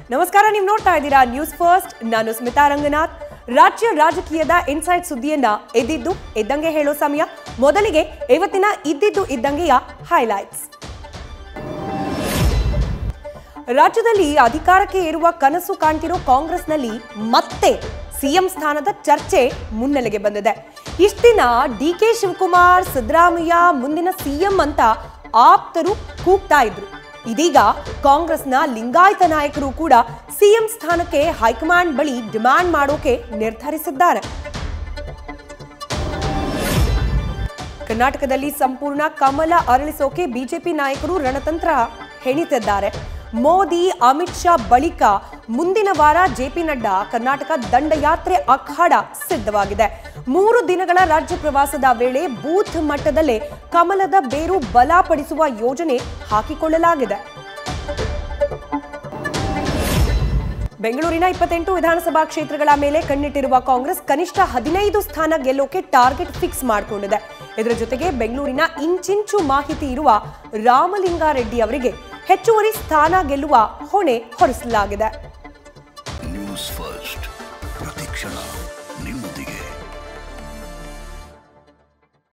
ನಮಸ್ಕಾರ ನೀವು ನೋಡ್ತಾ ಇದ್ದೀರಾ ನ್ಯೂಸ್ ಫಸ್ಟ್ ನಾನು ಸ್ಮಿತಾ ರಂಗನಾಥ್ ರಾಜ್ಯ ರಾಜಕೀಯದ ಇನ್ಸೈಟ್ ಸುದ್ದಿಯನ್ನ ಎದ್ದಿದ್ದು ಇದ್ದಂಗೆ ಹೇಳೋ ಸಮಯ ಮೊದಲಿಗೆ ಇವತ್ತಿನ ಇದ್ದಿದ್ದು ಇದ್ದಂಗೆಯ ಹೈಲೈಟ್ಸ್ ರಾಜ್ಯದಲ್ಲಿ ಅಧಿಕಾರಕ್ಕೆ ಏರುವ ಕನಸು ಕಾಣ್ತಿರೋ ಕಾಂಗ್ರೆಸ್ನಲ್ಲಿ ಮತ್ತೆ ಸಿಎಂ ಸ್ಥಾನದ ಚರ್ಚೆ ಮುನ್ನೆಲೆಗೆ ಬಂದಿದೆ ಇಷ್ಟ ದಿನ ಡಿ ಕೆ ಶಿವಕುಮಾರ್ ಸಿದ್ದರಾಮಯ್ಯ ಮುಂದಿನ ಸಿಎಂ ಅಂತ ಆಪ್ತರು ಕೂಗ್ತಾ ಇದ್ರು ಇದೀಗ ಕಾಂಗ್ರೆಸ್ನ ಲಿಂಗಾಯತ ನಾಯಕರು ಕೂಡ ಸಿಎಂ ಸ್ಥಾನಕ್ಕೆ ಹೈಕಮಾಂಡ್ ಬಳಿ ಡಿಮ್ಯಾಂಡ್ ಮಾಡೋಕೆ ನಿರ್ಧರಿಸಿದ್ದಾರೆ ಕರ್ನಾಟಕದಲ್ಲಿ ಸಂಪೂರ್ಣ ಕಮಲ ಅರಳಿಸೋಕೆ ಬಿಜೆಪಿ ನಾಯಕರು ರಣತಂತ್ರ ಹೆಣಿತಿದ್ದಾರೆ ಮೋದಿ ಅಮಿತ್ ಶಾ ಬಳಿಕ ಮುಂದಿನ ವಾರ ಜೆಪಿ ನಡ್ಡಾ ಕರ್ನಾಟಕ ದಂಡಯಾತ್ರೆ ಅಖಾಡ ಸಿದ್ಧವಾಗಿದೆ ಮೂರು ದಿನಗಳ ರಾಜ್ಯ ಪ್ರವಾಸದ ವೇಳೆ ಬೂತ್ ಮಟ್ಟದಲ್ಲೇ ಕಮಲದ ಬೇರು ಬಲಪಡಿಸುವ ಯೋಜನೆ ಹಾಕಿಕೊಳ್ಳಲಾಗಿದೆ ಬೆಂಗಳೂರಿನ ಇಪ್ಪತ್ತೆಂಟು ವಿಧಾನಸಭಾ ಕ್ಷೇತ್ರಗಳ ಮೇಲೆ ಕಣ್ಣಿಟ್ಟಿರುವ ಕಾಂಗ್ರೆಸ್ ಕನಿಷ್ಠ ಹದಿನೈದು ಸ್ಥಾನ ಗೆಲ್ಲೋಕೆ ಟಾರ್ಗೆಟ್ ಫಿಕ್ಸ್ ಮಾಡಿಕೊಂಡಿದೆ ಇದರ ಜೊತೆಗೆ ಬೆಂಗಳೂರಿನ ಇಂಚಿಂಚು ಮಾಹಿತಿ ಇರುವ ರಾಮಲಿಂಗಾರೆಡ್ಡಿ ಅವರಿಗೆ ಹೆಚ್ಚುವರಿ ಸ್ಥಾನ ಗೆಲ್ಲುವ ಹೊಣೆ ಹೊರಿಸಲಾಗಿದೆ ನ್ಯೂಸ್ ಫಸ್ಟ್ ಪ್ರತಿಕ್ಷಣ ನಿಮ್ಮೊಂದಿಗೆ